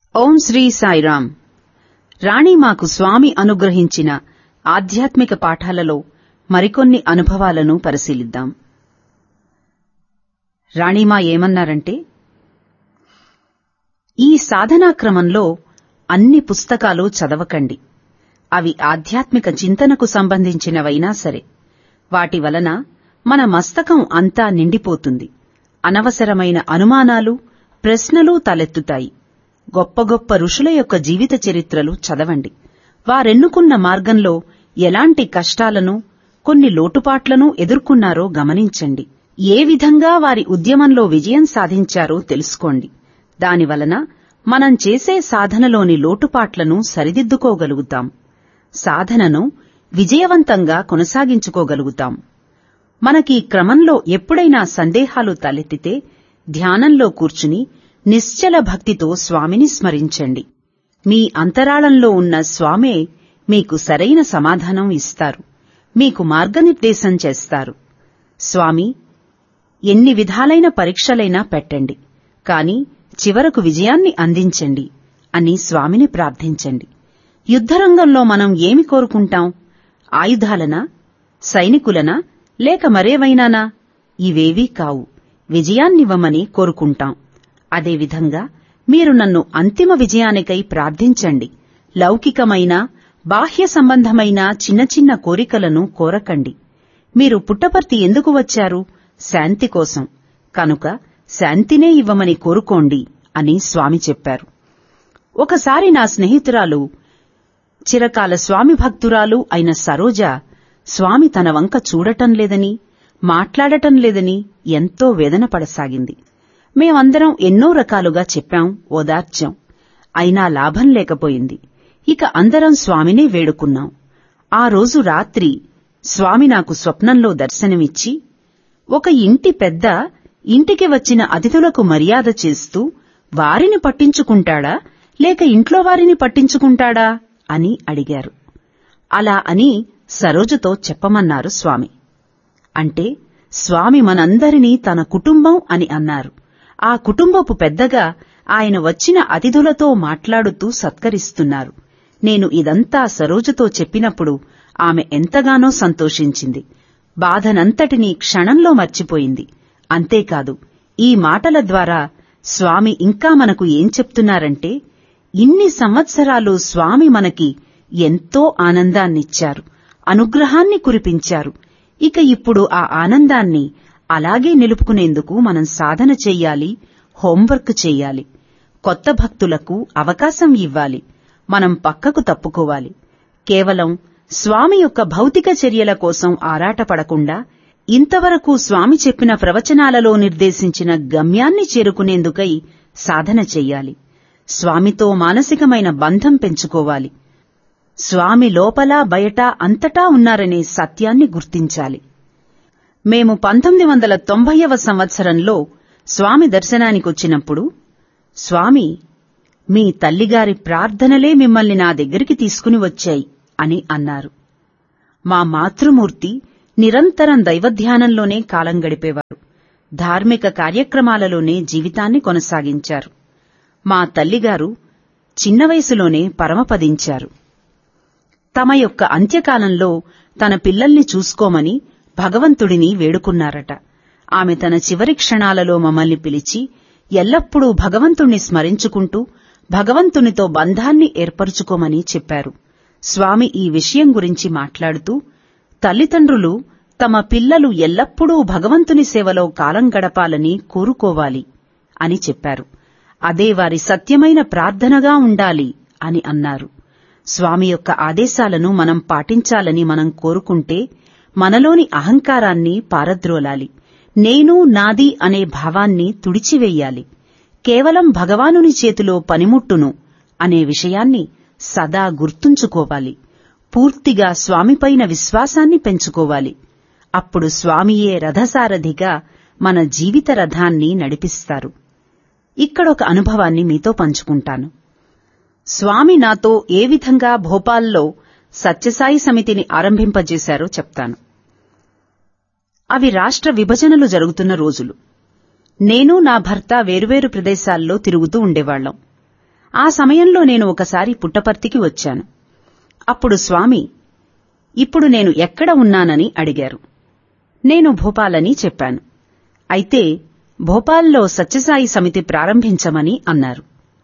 ఓం శ్రీ సాయిరాం రాణి మాకు స్వామి అనుగ్రహించిన ఆధ్యాత్మిక పాఠాలలో మరికొన్ని అనుభవాలను పరిశీలిద్దాం రాణిమా ఏమన్నారంటే ఈ సాధనా క్రమంలో అన్ని పుస్తకాలు చదవకండి అవి ఆధ్యాత్మిక చింతనకు సంబంధించినవైనా సరే వాటి వలన మన మస్తకం అంతా నిండిపోతుంది అనవసరమైన అనుమానాలు ప్రశ్నలు తలెత్తుతాయి గొప్ప గొప్ప ఋషుల యొక్క జీవిత చరిత్రలు చదవండి వారెన్నుకున్న మార్గంలో ఎలాంటి కష్టాలను కొన్ని లోటుపాట్లను ఎదుర్కొన్నారో గమనించండి ఏ విధంగా వారి ఉద్యమంలో విజయం సాధించారో తెలుసుకోండి దానివలన మనం చేసే సాధనలోని లోటుపాట్లను సరిదిద్దుకోగలుగుతాం సాధనను విజయవంతంగా కొనసాగించుకోగలుగుతాం మనకి క్రమంలో ఎప్పుడైనా సందేహాలు తలెత్తితే ధ్యానంలో కూర్చుని నిశ్చల భక్తితో స్వామిని స్మరించండి మీ అంతరాళంలో ఉన్న స్వామే మీకు సరైన సమాధానం ఇస్తారు మీకు మార్గనిర్దేశం చేస్తారు స్వామి ఎన్ని విధాలైన పరీక్షలైనా పెట్టండి కాని చివరకు విజయాన్ని అందించండి అని స్వామిని ప్రార్థించండి యుద్ధరంగంలో మనం ఏమి కోరుకుంటాం ఆయుధాలనా సైనికులనా లేక మరేవైనానా ఇవేవీ కావు విజయాన్నివ్వమని కోరుకుంటాం అదేవిధంగా మీరు నన్ను అంతిమ విజయానికై ప్రార్థించండి లౌకికమైన బాహ్య సంబంధమైన చిన్న చిన్న కోరికలను కోరకండి మీరు పుట్టపర్తి ఎందుకు వచ్చారు శాంతి కోసం కనుక శాంతినే ఇవ్వమని కోరుకోండి అని స్వామి చెప్పారు ఒకసారి నా స్నేహితురాలు చిరకాల స్వామి భక్తురాలు అయిన సరోజ స్వామి తన వంక చూడటం లేదని మాట్లాడటం లేదని ఎంతో వేదన పడసాగింది మేమందరం ఎన్నో రకాలుగా చెప్పాం ఓదార్చాం అయినా లాభం లేకపోయింది ఇక అందరం స్వామినే వేడుకున్నాం ఆ రోజు రాత్రి స్వామి నాకు స్వప్నంలో దర్శనమిచ్చి ఒక ఇంటి పెద్ద ఇంటికి వచ్చిన అతిథులకు మర్యాద చేస్తూ వారిని పట్టించుకుంటాడా లేక ఇంట్లో వారిని పట్టించుకుంటాడా అని అడిగారు అలా అని సరోజతో చెప్పమన్నారు స్వామి అంటే స్వామి మనందరినీ తన కుటుంబం అని అన్నారు ఆ కుటుంబపు పెద్దగా ఆయన వచ్చిన అతిథులతో మాట్లాడుతూ సత్కరిస్తున్నారు నేను ఇదంతా సరోజతో చెప్పినప్పుడు ఆమె ఎంతగానో సంతోషించింది బాధనంతటినీ క్షణంలో మర్చిపోయింది అంతేకాదు ఈ మాటల ద్వారా స్వామి ఇంకా మనకు ఏం చెప్తున్నారంటే ఇన్ని సంవత్సరాలు స్వామి మనకి ఎంతో ఆనందాన్నిచ్చారు అనుగ్రహాన్ని కురిపించారు ఇక ఇప్పుడు ఆ ఆనందాన్ని అలాగే నిలుపుకునేందుకు మనం సాధన చెయ్యాలి హోంవర్క్ చెయ్యాలి కొత్త భక్తులకు అవకాశం ఇవ్వాలి మనం పక్కకు తప్పుకోవాలి కేవలం స్వామి యొక్క భౌతిక చర్యల కోసం ఆరాటపడకుండా ఇంతవరకు స్వామి చెప్పిన ప్రవచనాలలో నిర్దేశించిన గమ్యాన్ని చేరుకునేందుకై సాధన చెయ్యాలి స్వామితో మానసికమైన బంధం పెంచుకోవాలి స్వామి లోపల బయట అంతటా ఉన్నారనే సత్యాన్ని గుర్తించాలి మేము పంతొమ్మిది వందల తొంభైవ సంవత్సరంలో స్వామి దర్శనానికొచ్చినప్పుడు స్వామి మీ తల్లిగారి ప్రార్థనలే మిమ్మల్ని నా దగ్గరికి తీసుకుని వచ్చాయి అని అన్నారు మా మాతృమూర్తి నిరంతరం దైవధ్యానంలోనే కాలం గడిపేవారు ధార్మిక కార్యక్రమాలలోనే జీవితాన్ని కొనసాగించారు మా తల్లిగారు చిన్న వయసులోనే పరమపదించారు తమ యొక్క అంత్యకాలంలో తన పిల్లల్ని చూసుకోమని భగవంతుడిని వేడుకున్నారట ఆమె తన చివరి క్షణాలలో మమ్మల్ని పిలిచి ఎల్లప్పుడూ భగవంతుణ్ణి స్మరించుకుంటూ భగవంతునితో బంధాన్ని ఏర్పరుచుకోమని చెప్పారు స్వామి ఈ విషయం గురించి మాట్లాడుతూ తల్లిదండ్రులు తమ పిల్లలు ఎల్లప్పుడూ భగవంతుని సేవలో కాలం గడపాలని కోరుకోవాలి అని చెప్పారు అదే వారి సత్యమైన ప్రార్థనగా ఉండాలి అని అన్నారు స్వామి యొక్క ఆదేశాలను మనం పాటించాలని మనం కోరుకుంటే మనలోని అహంకారాన్ని పారద్రోలాలి నేను నాది అనే భావాన్ని తుడిచివెయ్యాలి కేవలం భగవానుని చేతిలో పనిముట్టును అనే విషయాన్ని సదా గుర్తుంచుకోవాలి పూర్తిగా స్వామిపైన విశ్వాసాన్ని పెంచుకోవాలి అప్పుడు స్వామియే రథసారథిగా మన జీవిత రథాన్ని నడిపిస్తారు ఇక్కడొక అనుభవాన్ని మీతో పంచుకుంటాను స్వామి నాతో ఏ విధంగా భోపాల్లో సత్యసాయి సమితిని ఆరంభింపజేశారో చెప్తాను అవి రాష్ట్ర విభజనలు జరుగుతున్న రోజులు నేను నా భర్త వేర్వేరు ప్రదేశాల్లో తిరుగుతూ ఉండేవాళ్లం ఆ సమయంలో నేను ఒకసారి పుట్టపర్తికి వచ్చాను అప్పుడు స్వామి ఇప్పుడు నేను ఎక్కడ ఉన్నానని అడిగారు నేను భోపాలని చెప్పాను అయితే భోపాల్లో సత్యసాయి సమితి ప్రారంభించమని అన్నారు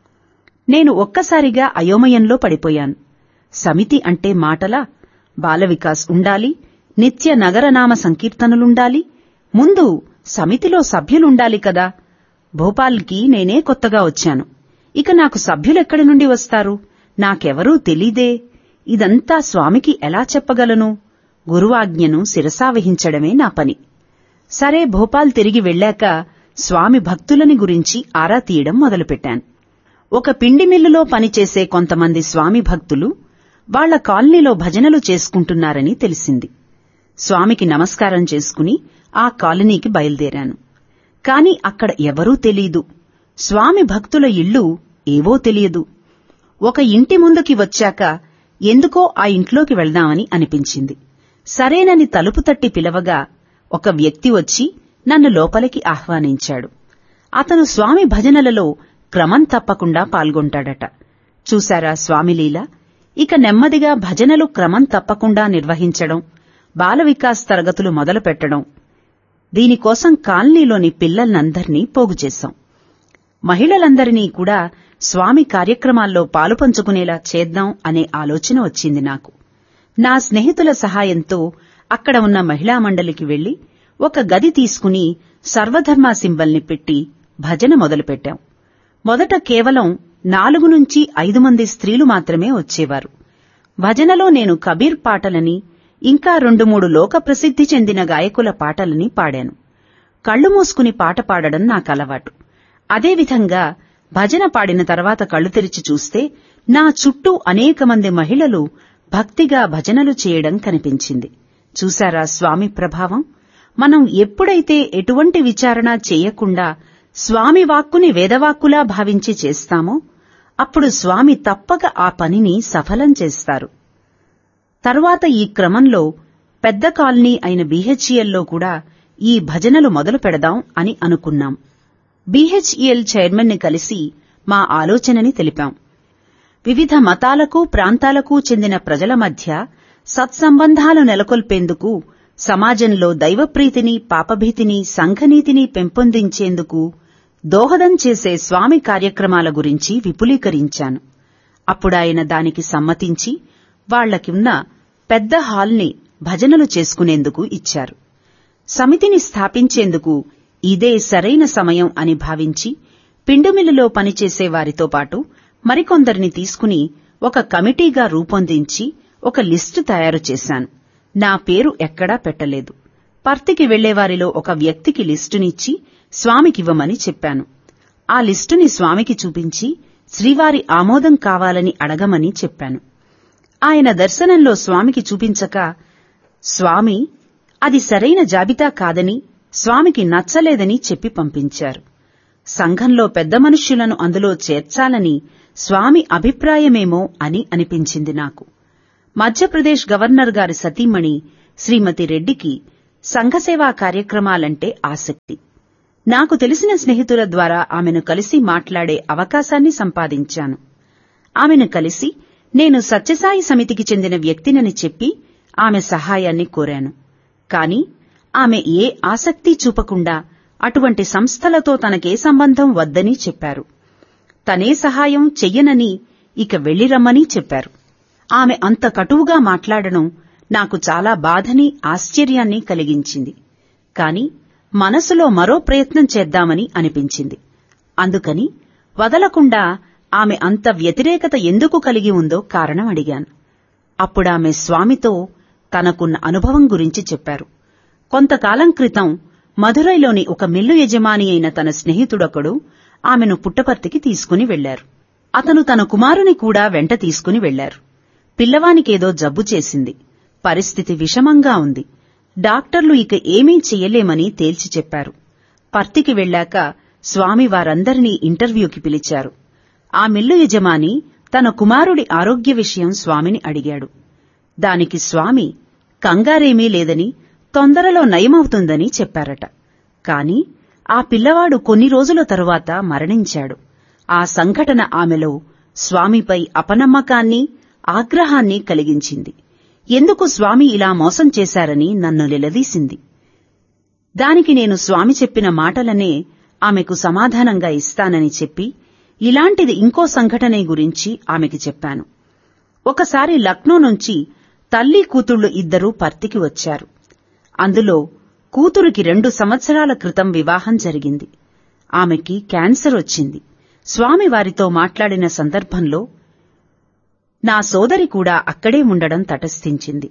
నేను ఒక్కసారిగా అయోమయంలో పడిపోయాను సమితి అంటే మాటలా బాలవికాస్ ఉండాలి నిత్య నగరనామ సంకీర్తనలుండాలి ముందు సమితిలో సభ్యులుండాలి కదా భోపాల్కి నేనే కొత్తగా వచ్చాను ఇక నాకు సభ్యులెక్కడి నుండి వస్తారు నాకెవరూ తెలీదే ఇదంతా స్వామికి ఎలా చెప్పగలను గురువాజ్ఞను శిరసావహించడమే నా పని సరే భోపాల్ తిరిగి వెళ్ళాక స్వామి భక్తులని గురించి ఆరా తీయడం మొదలుపెట్టాను ఒక పిండి మిల్లులో పనిచేసే కొంతమంది స్వామి భక్తులు వాళ్ల కాలనీలో భజనలు చేసుకుంటున్నారని తెలిసింది స్వామికి నమస్కారం చేసుకుని ఆ కాలనీకి బయలుదేరాను కాని అక్కడ ఎవరూ తెలీదు స్వామి భక్తుల ఇళ్ళు ఏవో తెలియదు ఒక ఇంటి ముందుకి వచ్చాక ఎందుకో ఆ ఇంట్లోకి వెళ్దామని అనిపించింది సరేనని తలుపు తట్టి పిలవగా ఒక వ్యక్తి వచ్చి నన్ను లోపలికి ఆహ్వానించాడు అతను స్వామి భజనలలో క్రమం తప్పకుండా పాల్గొంటాడట చూశారా స్వామిలీల ఇక నెమ్మదిగా భజనలు క్రమం తప్పకుండా నిర్వహించడం బాల వికాస్ తరగతులు మొదలుపెట్టడం దీనికోసం కాలనీలోని పిల్లల్నందర్నీ పోగు చేశాం మహిళలందరినీ కూడా స్వామి కార్యక్రమాల్లో పాలుపంచుకునేలా చేద్దాం అనే ఆలోచన వచ్చింది నాకు నా స్నేహితుల సహాయంతో అక్కడ ఉన్న మహిళా మండలికి వెళ్లి ఒక గది తీసుకుని సర్వధర్మ సింబల్ని పెట్టి భజన మొదలుపెట్టాం మొదట కేవలం నాలుగు నుంచి ఐదు మంది స్త్రీలు మాత్రమే వచ్చేవారు భజనలో నేను కబీర్ పాటలని ఇంకా రెండు మూడు లోక ప్రసిద్ధి చెందిన గాయకుల పాటలని పాడాను కళ్లు మూసుకుని పాట పాడడం నాకలవాటు అదేవిధంగా భజన పాడిన తర్వాత కళ్ళు తెరిచి చూస్తే నా చుట్టూ అనేక మంది మహిళలు భక్తిగా భజనలు చేయడం కనిపించింది చూశారా స్వామి ప్రభావం మనం ఎప్పుడైతే ఎటువంటి విచారణ చేయకుండా స్వామి వాక్కుని వేదవాక్కులా భావించి చేస్తామో అప్పుడు స్వామి తప్పక ఆ పనిని సఫలం చేస్తారు తరువాత ఈ క్రమంలో పెద్ద కాలనీ అయిన బీహెచ్ఈఎల్లో కూడా ఈ భజనలు మొదలు పెడదాం అని అనుకున్నాం బీహెచ్ఈఎల్ చైర్మన్ ని కలిసి మా ఆలోచనని తెలిపాం వివిధ మతాలకు ప్రాంతాలకు చెందిన ప్రజల మధ్య సత్సంబంధాలు నెలకొల్పేందుకు సమాజంలో దైవప్రీతిని పాపభీతిని సంఘనీతిని పెంపొందించేందుకు దోహదం చేసే స్వామి కార్యక్రమాల గురించి విపులీకరించాను అప్పుడాయన దానికి సమ్మతించి వాళ్లకున్న పెద్ద హాల్ని భజనలు చేసుకునేందుకు ఇచ్చారు సమితిని స్థాపించేందుకు ఇదే సరైన సమయం అని భావించి పిండుమిల్లులో పనిచేసే వారితో పాటు మరికొందరిని తీసుకుని ఒక కమిటీగా రూపొందించి ఒక లిస్టు తయారు చేశాను నా పేరు ఎక్కడా పెట్టలేదు పర్తికి వెళ్లేవారిలో ఒక వ్యక్తికి లిస్టునిచ్చి స్వామికివ్వమని చెప్పాను ఆ లిస్టుని స్వామికి చూపించి శ్రీవారి ఆమోదం కావాలని అడగమని చెప్పాను ఆయన దర్శనంలో స్వామికి చూపించక స్వామి అది సరైన జాబితా కాదని స్వామికి నచ్చలేదని చెప్పి పంపించారు సంఘంలో పెద్ద మనుష్యులను అందులో చేర్చాలని స్వామి అభిప్రాయమేమో అని అనిపించింది నాకు మధ్యప్రదేశ్ గవర్నర్ గారి సతీమణి శ్రీమతి రెడ్డికి సంఘసేవా కార్యక్రమాలంటే ఆసక్తి నాకు తెలిసిన స్నేహితుల ద్వారా ఆమెను కలిసి మాట్లాడే అవకాశాన్ని సంపాదించాను ఆమెను కలిసి నేను సత్యసాయి సమితికి చెందిన వ్యక్తినని చెప్పి ఆమె సహాయాన్ని కోరాను కాని ఆమె ఏ ఆసక్తి చూపకుండా అటువంటి సంస్థలతో తనకే సంబంధం వద్దని చెప్పారు తనే సహాయం చెయ్యనని ఇక వెళ్లిరమ్మని చెప్పారు ఆమె అంత కటువుగా మాట్లాడడం నాకు చాలా బాధని ఆశ్చర్యాన్ని కలిగించింది కాని మనసులో మరో ప్రయత్నం చేద్దామని అనిపించింది అందుకని వదలకుండా ఆమె అంత వ్యతిరేకత ఎందుకు కలిగి ఉందో కారణం అడిగాను అప్పుడామె స్వామితో తనకున్న అనుభవం గురించి చెప్పారు కొంతకాలం క్రితం మధురైలోని ఒక మిల్లు యజమాని అయిన తన స్నేహితుడొకడు ఆమెను పుట్టపర్తికి తీసుకుని వెళ్లారు అతను తన కుమారుని కూడా వెంట తీసుకుని వెళ్లారు పిల్లవానికేదో జబ్బు చేసింది పరిస్థితి విషమంగా ఉంది డాక్టర్లు ఇక ఏమీ చెయ్యలేమని తేల్చి చెప్పారు పర్తికి వెళ్లాక స్వామి వారందరినీ ఇంటర్వ్యూకి పిలిచారు ఆ మిల్లు యజమాని తన కుమారుడి ఆరోగ్య విషయం స్వామిని అడిగాడు దానికి స్వామి కంగారేమీ లేదని తొందరలో నయమవుతుందని చెప్పారట కాని ఆ పిల్లవాడు కొన్ని రోజుల తరువాత మరణించాడు ఆ సంఘటన ఆమెలో స్వామిపై అపనమ్మకాన్ని ఆగ్రహాన్ని కలిగించింది ఎందుకు స్వామి ఇలా మోసం చేశారని నన్ను నిలదీసింది దానికి నేను స్వామి చెప్పిన మాటలనే ఆమెకు సమాధానంగా ఇస్తానని చెప్పి ఇలాంటిది ఇంకో సంఘటన గురించి ఆమెకి చెప్పాను ఒకసారి లక్నో నుంచి తల్లి కూతుళ్లు ఇద్దరూ పర్తికి వచ్చారు అందులో కూతురికి రెండు సంవత్సరాల క్రితం వివాహం జరిగింది ఆమెకి క్యాన్సర్ వచ్చింది స్వామి వారితో మాట్లాడిన సందర్భంలో నా సోదరి కూడా అక్కడే ఉండడం తటస్థించింది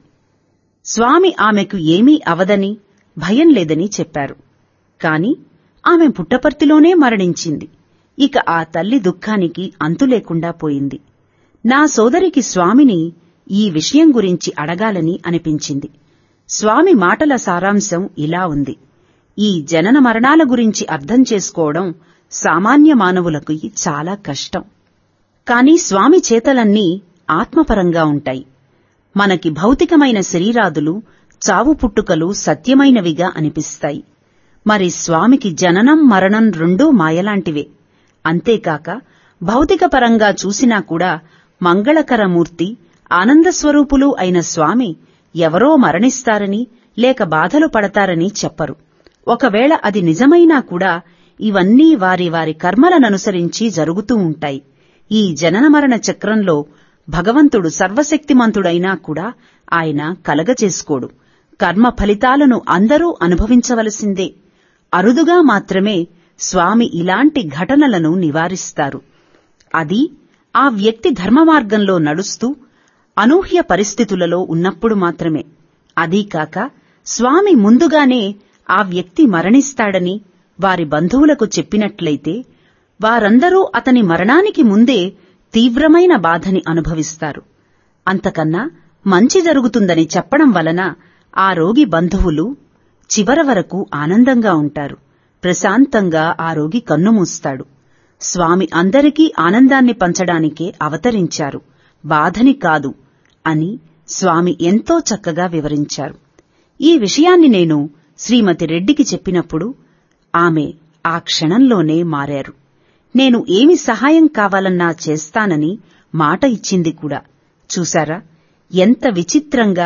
స్వామి ఆమెకు ఏమీ అవదని భయం లేదని చెప్పారు కాని ఆమె పుట్టపర్తిలోనే మరణించింది ఇక ఆ తల్లి దుఃఖానికి అంతు లేకుండా పోయింది నా సోదరికి స్వామిని ఈ విషయం గురించి అడగాలని అనిపించింది స్వామి మాటల సారాంశం ఇలా ఉంది ఈ జనన మరణాల గురించి అర్థం చేసుకోవడం సామాన్య మానవులకు చాలా కష్టం కాని స్వామి చేతలన్నీ ఆత్మపరంగా ఉంటాయి మనకి భౌతికమైన శరీరాదులు చావు పుట్టుకలు సత్యమైనవిగా అనిపిస్తాయి మరి స్వామికి జననం మరణం రెండూ మాయలాంటివే అంతేకాక భౌతికపరంగా చూసినా కూడా మంగళకరమూర్తి ఆనందస్వరూపులు అయిన స్వామి ఎవరో మరణిస్తారని లేక బాధలు పడతారని చెప్పరు ఒకవేళ అది నిజమైనా కూడా ఇవన్నీ వారి వారి కర్మలననుసరించి జరుగుతూ ఉంటాయి ఈ జనన మరణ చక్రంలో భగవంతుడు సర్వశక్తిమంతుడైనా కూడా ఆయన కలగచేసుకోడు కర్మ ఫలితాలను అందరూ అనుభవించవలసిందే అరుదుగా మాత్రమే స్వామి ఇలాంటి ఘటనలను నివారిస్తారు అది ఆ వ్యక్తి ధర్మ మార్గంలో నడుస్తూ అనూహ్య పరిస్థితులలో ఉన్నప్పుడు మాత్రమే అదీకాక స్వామి ముందుగానే ఆ వ్యక్తి మరణిస్తాడని వారి బంధువులకు చెప్పినట్లయితే వారందరూ అతని మరణానికి ముందే తీవ్రమైన బాధని అనుభవిస్తారు అంతకన్నా మంచి జరుగుతుందని చెప్పడం వలన ఆ రోగి బంధువులు చివర వరకు ఆనందంగా ఉంటారు ప్రశాంతంగా ఆ రోగి కన్నుమూస్తాడు స్వామి అందరికీ ఆనందాన్ని పంచడానికే అవతరించారు బాధని కాదు అని స్వామి ఎంతో చక్కగా వివరించారు ఈ విషయాన్ని నేను శ్రీమతి రెడ్డికి చెప్పినప్పుడు ఆమె ఆ క్షణంలోనే మారారు నేను ఏమి సహాయం కావాలన్నా చేస్తానని మాట ఇచ్చింది కూడా చూశారా ఎంత విచిత్రంగా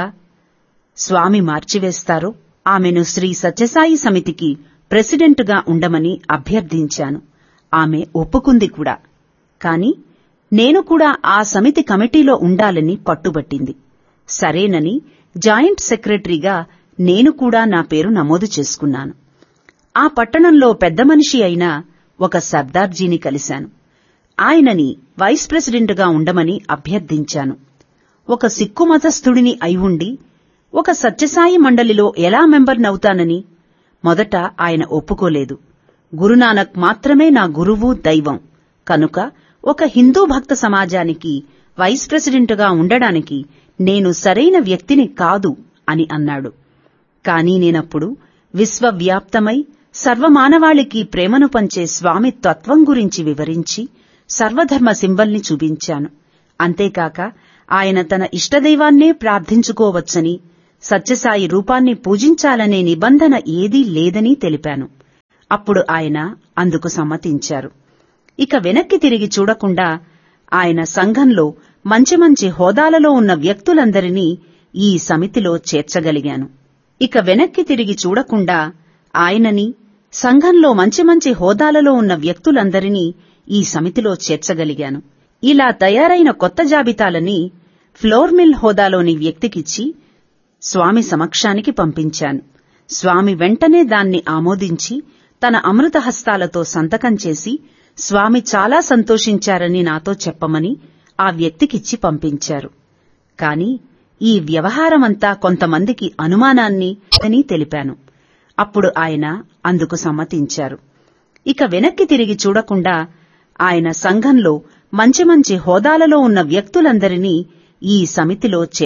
స్వామి మార్చివేస్తారో ఆమెను శ్రీ సత్యసాయి సమితికి ప్రెసిడెంటుగా ఉండమని అభ్యర్థించాను ఆమె ఒప్పుకుంది కూడా కాని నేను కూడా ఆ సమితి కమిటీలో ఉండాలని పట్టుబట్టింది సరేనని జాయింట్ సెక్రటరీగా నేను కూడా నా పేరు నమోదు చేసుకున్నాను ఆ పట్టణంలో పెద్ద మనిషి అయిన ఒక సర్దార్జీని కలిశాను ఆయనని వైస్ ప్రెసిడెంట్గా ఉండమని అభ్యర్థించాను ఒక సిక్కు మతస్థుడిని అయి ఉండి ఒక సత్యసాయి మండలిలో ఎలా మెంబర్నవుతానని మొదట ఆయన ఒప్పుకోలేదు గురునానక్ మాత్రమే నా గురువు దైవం కనుక ఒక హిందూ భక్త సమాజానికి వైస్ ప్రెసిడెంట్గా ఉండడానికి నేను సరైన వ్యక్తిని కాదు అని అన్నాడు కాని నేనప్పుడు విశ్వవ్యాప్తమై సర్వమానవాళికి ప్రేమను పంచే స్వామి తత్వం గురించి వివరించి సర్వధర్మ సింబల్ని చూపించాను అంతేకాక ఆయన తన ఇష్టదైవాన్నే ప్రార్థించుకోవచ్చని సత్యసాయి రూపాన్ని పూజించాలనే నిబంధన ఏదీ లేదని తెలిపాను అప్పుడు ఆయన అందుకు సమ్మతించారు ఇక వెనక్కి తిరిగి చూడకుండా ఆయన సంఘంలో మంచి మంచి హోదాలలో ఉన్న వ్యక్తులందరినీ ఈ సమితిలో చేర్చగలిగాను ఇక వెనక్కి తిరిగి చూడకుండా ఆయనని సంఘంలో మంచి మంచి హోదాలలో ఉన్న వ్యక్తులందరినీ ఈ సమితిలో చేర్చగలిగాను ఇలా తయారైన కొత్త జాబితాలని ఫ్లోర్ మిల్ హోదాలోని వ్యక్తికిచ్చి స్వామి సమక్షానికి పంపించాను స్వామి వెంటనే దాన్ని ఆమోదించి తన అమృత హస్తాలతో సంతకం చేసి స్వామి చాలా సంతోషించారని నాతో చెప్పమని ఆ వ్యక్తికిచ్చి పంపించారు కాని ఈ వ్యవహారమంతా కొంతమందికి అనుమానాన్ని అని తెలిపాను అప్పుడు ఆయన అందుకు సమ్మతించారు ఇక వెనక్కి తిరిగి చూడకుండా ఆయన సంఘంలో మంచి మంచి హోదాలలో ఉన్న వ్యక్తులందరినీ ఈ సమితిలో